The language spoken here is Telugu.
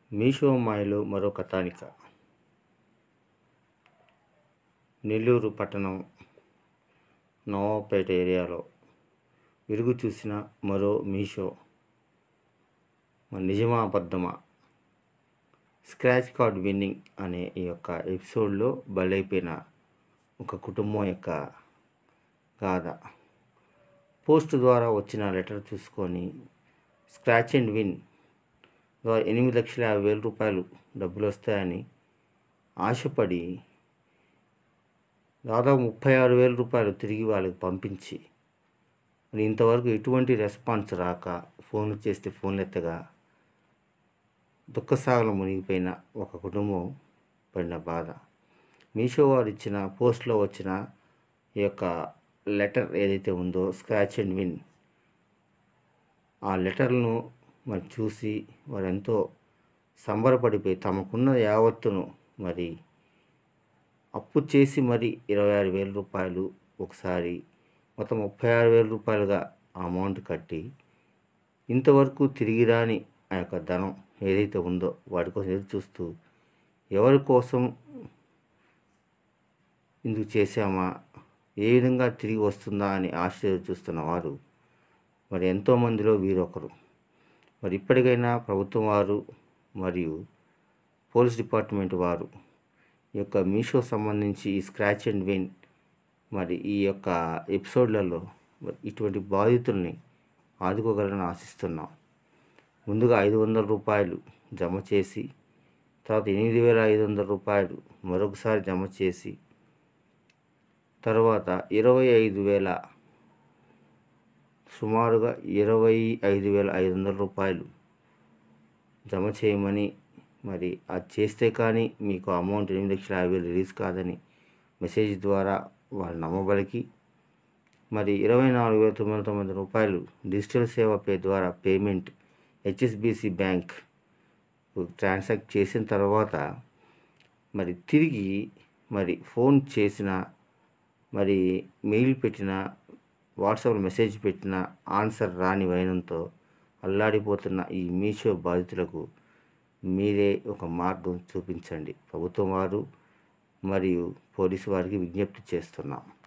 మీషో మాయలో మరో కథానిక నెల్లూరు పట్టణం నవాపేట ఏరియాలో విరుగు చూసిన మరో మీషో మరి నిజమా అబద్ధమా స్క్రాచ్ కార్డ్ విన్నింగ్ అనే ఈ యొక్క ఎపిసోడ్లో బలైపోయిన ఒక కుటుంబం యొక్క గాథ పోస్ట్ ద్వారా వచ్చిన లెటర్ చూసుకొని స్క్రాచ్ అండ్ విన్ ద్వారా ఎనిమిది లక్షల యాభై వేల రూపాయలు డబ్బులు వస్తాయని ఆశపడి దాదాపు ముప్పై ఆరు వేల రూపాయలు తిరిగి వాళ్ళకి పంపించి మరి ఇంతవరకు ఎటువంటి రెస్పాన్స్ రాక ఫోన్లు చేస్తే ఫోన్లు ఎత్తగా దుఃఖసాగలు మునిగిపోయిన ఒక కుటుంబం పడిన బాధ మీషో వారు ఇచ్చిన పోస్ట్లో వచ్చిన ఈ యొక్క లెటర్ ఏదైతే ఉందో స్క్రాచ్ అండ్ విన్ ఆ లెటర్ను మరి చూసి వారు ఎంతో సంబరపడిపోయి తమకున్న యావత్తును మరి అప్పు చేసి మరి ఇరవై ఆరు వేల రూపాయలు ఒకసారి మొత్తం ముప్పై ఆరు వేల రూపాయలుగా ఆ అమౌంట్ కట్టి ఇంతవరకు తిరిగి రాని ఆ యొక్క ధనం ఏదైతే ఉందో వాటి కోసం ఎదురు చూస్తూ ఎవరి కోసం ఇందుకు చేశామా ఏ విధంగా తిరిగి వస్తుందా అని ఆశ్చర్య చూస్తున్న వారు మరి ఎంతోమందిలో వీరొకరు మరి ఇప్పటికైనా ప్రభుత్వం వారు మరియు పోలీస్ డిపార్ట్మెంట్ వారు ఈ యొక్క మీషో సంబంధించి ఈ స్క్రాచ్ అండ్ విన్ మరి ఈ యొక్క ఎపిసోడ్లలో మరి ఇటువంటి బాధితుల్ని ఆదుకోగలని ఆశిస్తున్నాం ముందుగా ఐదు వందల రూపాయలు జమ చేసి తర్వాత ఎనిమిది వేల ఐదు వందల రూపాయలు మరొకసారి జమ చేసి తర్వాత ఇరవై ఐదు వేల సుమారుగా ఇరవై ఐదు వేల ఐదు వందల రూపాయలు జమ చేయమని మరి అది చేస్తే కానీ మీకు అమౌంట్ ఎనిమిది లక్షల యాభై వేలు రిలీజ్ కాదని మెసేజ్ ద్వారా వాళ్ళు నమ్మబలికి మరి ఇరవై నాలుగు వేల తొమ్మిది వందల తొమ్మిది రూపాయలు డిజిటల్ సేవ పే ద్వారా పేమెంట్ హెచ్ఎస్బిసి బ్యాంక్ ట్రాన్సాక్ట్ చేసిన తర్వాత మరి తిరిగి మరి ఫోన్ చేసిన మరి మెయిల్ పెట్టిన వాట్సాప్లో మెసేజ్ పెట్టిన ఆన్సర్ రాని వైనంతో అల్లాడిపోతున్న ఈ మీషో బాధితులకు మీరే ఒక మార్గం చూపించండి ప్రభుత్వం వారు మరియు పోలీసు వారికి విజ్ఞప్తి చేస్తున్నాం